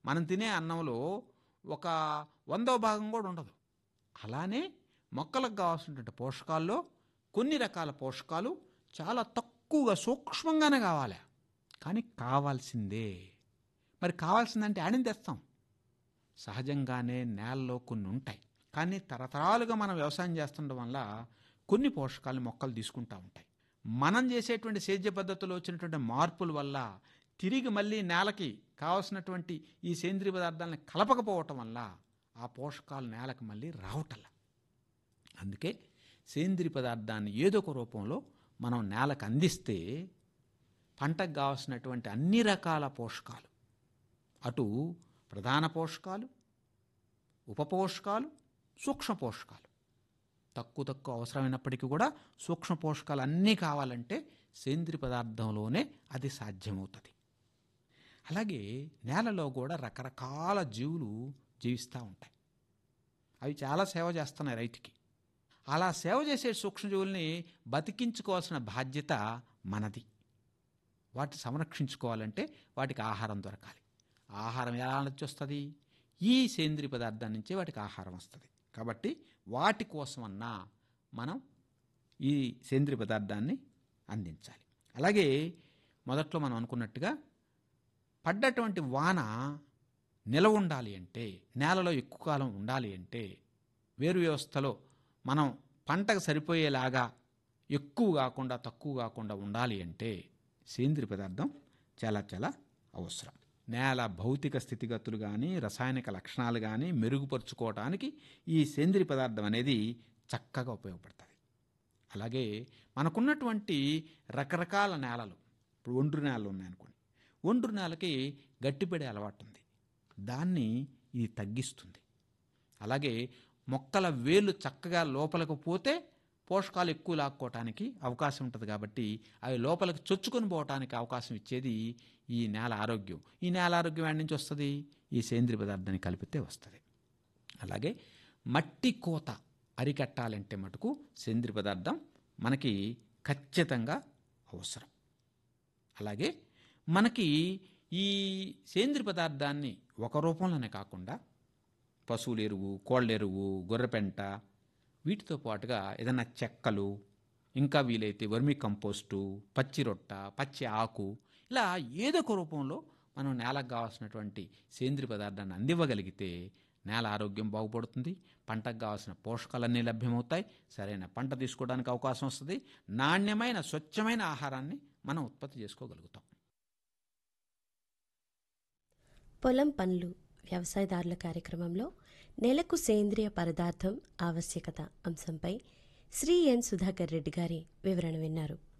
మనం తినే అన్నంలో ఒక వందో భాగం కూడా ఉండదు అలానే మొక్కలకు కావాల్సినటువంటి పోషకాల్లో కొన్ని రకాల పోషకాలు చాలా తక్కువగా సూక్ష్మంగానే కావాలి కానీ కావాల్సిందే మరి కావాల్సిందంటే ఆడిని తెస్తాం సహజంగానే నేలలో కొన్ని ఉంటాయి కానీ తరతరాలుగా మనం వ్యవసాయం చేస్తుండడం వల్ల కొన్ని పోషకాలు మొక్కలు తీసుకుంటూ ఉంటాయి మనం చేసేటువంటి సేద్య పద్ధతిలో వచ్చినటువంటి మార్పుల వల్ల తిరిగి మళ్ళీ నేలకి కావాల్సినటువంటి ఈ సేంద్రియ పదార్థాలను కలపకపోవటం వల్ల ఆ పోషకాలు నేలకు మళ్ళీ రావటల్లా అందుకే సేంద్రియ పదార్థాన్ని ఏదో ఒక రూపంలో మనం నేలకు అందిస్తే పంటకు కావాల్సినటువంటి అన్ని రకాల పోషకాలు అటు ప్రధాన పోషకాలు ఉపపోషకాలు సూక్ష్మ పోషకాలు తక్కువ తక్కువ అవసరమైనప్పటికీ కూడా సూక్ష్మ పోషకాలు అన్నీ కావాలంటే సేంద్రియ పదార్థంలోనే అది సాధ్యమవుతుంది అలాగే నేలలో కూడా రకరకాల జీవులు జీవిస్తూ ఉంటాయి అవి చాలా సేవ చేస్తున్నాయి రైతుకి అలా సేవ చేసే సూక్ష్మజీవుల్ని బతికించుకోవాల్సిన బాధ్యత మనది వాటిని సంరక్షించుకోవాలంటే వాటికి ఆహారం దొరకాలి ఆహారం ఎలా నుంచి వస్తుంది ఈ సేంద్రియ పదార్థాల నుంచే వాటికి ఆహారం వస్తుంది కాబట్టి వాటి కోసమన్నా మనం ఈ సేంద్రియ పదార్థాన్ని అందించాలి అలాగే మొదట్లో మనం అనుకున్నట్టుగా పడ్డటువంటి వాన నిలవ ఉండాలి అంటే నేలలో ఎక్కువ కాలం ఉండాలి అంటే వేరు వ్యవస్థలో మనం పంటకు సరిపోయేలాగా ఎక్కువ కాకుండా తక్కువ కాకుండా ఉండాలి అంటే సేంద్రియ పదార్థం చాలా చాలా అవసరం నేల భౌతిక స్థితిగతులు కానీ రసాయనిక లక్షణాలు కానీ మెరుగుపరుచుకోవడానికి ఈ సేంద్రియ పదార్థం అనేది చక్కగా ఉపయోగపడుతుంది అలాగే మనకున్నటువంటి రకరకాల నేలలు ఇప్పుడు ఒండ్రు నేలలు ఉన్నాయనుకోండి ఒండ్రు నేలకి గట్టిపడే అలవాటు ఉంది దాన్ని ఇది తగ్గిస్తుంది అలాగే మొక్కల వేళ్ళు చక్కగా లోపలికి పోతే పోషకాలు ఎక్కువ లాక్కోవటానికి అవకాశం ఉంటుంది కాబట్టి అవి లోపలికి చొచ్చుకొని పోవటానికి అవకాశం ఇచ్చేది ఈ నేల ఆరోగ్యం ఈ నేల ఆరోగ్యం ఎక్కడి నుంచి వస్తుంది ఈ సేంద్రియ పదార్థాన్ని కలిపితే వస్తుంది అలాగే మట్టి కోత అరికట్టాలంటే మటుకు సేంద్రియ పదార్థం మనకి ఖచ్చితంగా అవసరం అలాగే మనకి ఈ సేంద్రియ పదార్థాన్ని ఒక రూపంలోనే కాకుండా పశువుల ఎరువు కోళ్ళ ఎరువు గొర్రెపెంట వీటితో పాటుగా ఏదైనా చెక్కలు ఇంకా వీలైతే వర్మి కంపోస్టు పచ్చి రొట్ట పచ్చి ఆకు ఇలా ఏదో ఒక రూపంలో మనం నేలకు కావాల్సినటువంటి సేంద్రియ పదార్థాన్ని అందివ్వగలిగితే నేల ఆరోగ్యం బాగుపడుతుంది పంటకు కావాల్సిన పోషకాలన్నీ లభ్యమవుతాయి సరైన పంట తీసుకోవడానికి అవకాశం వస్తుంది నాణ్యమైన స్వచ్ఛమైన ఆహారాన్ని మనం ఉత్పత్తి చేసుకోగలుగుతాం పొలం పనులు వ్యవసాయదారుల కార్యక్రమంలో నెలకు సేంద్రియ పదార్థం ఆవశ్యకత అంశంపై శ్రీ ఎన్ సుధాకర్ రెడ్డి గారి వివరణ విన్నారు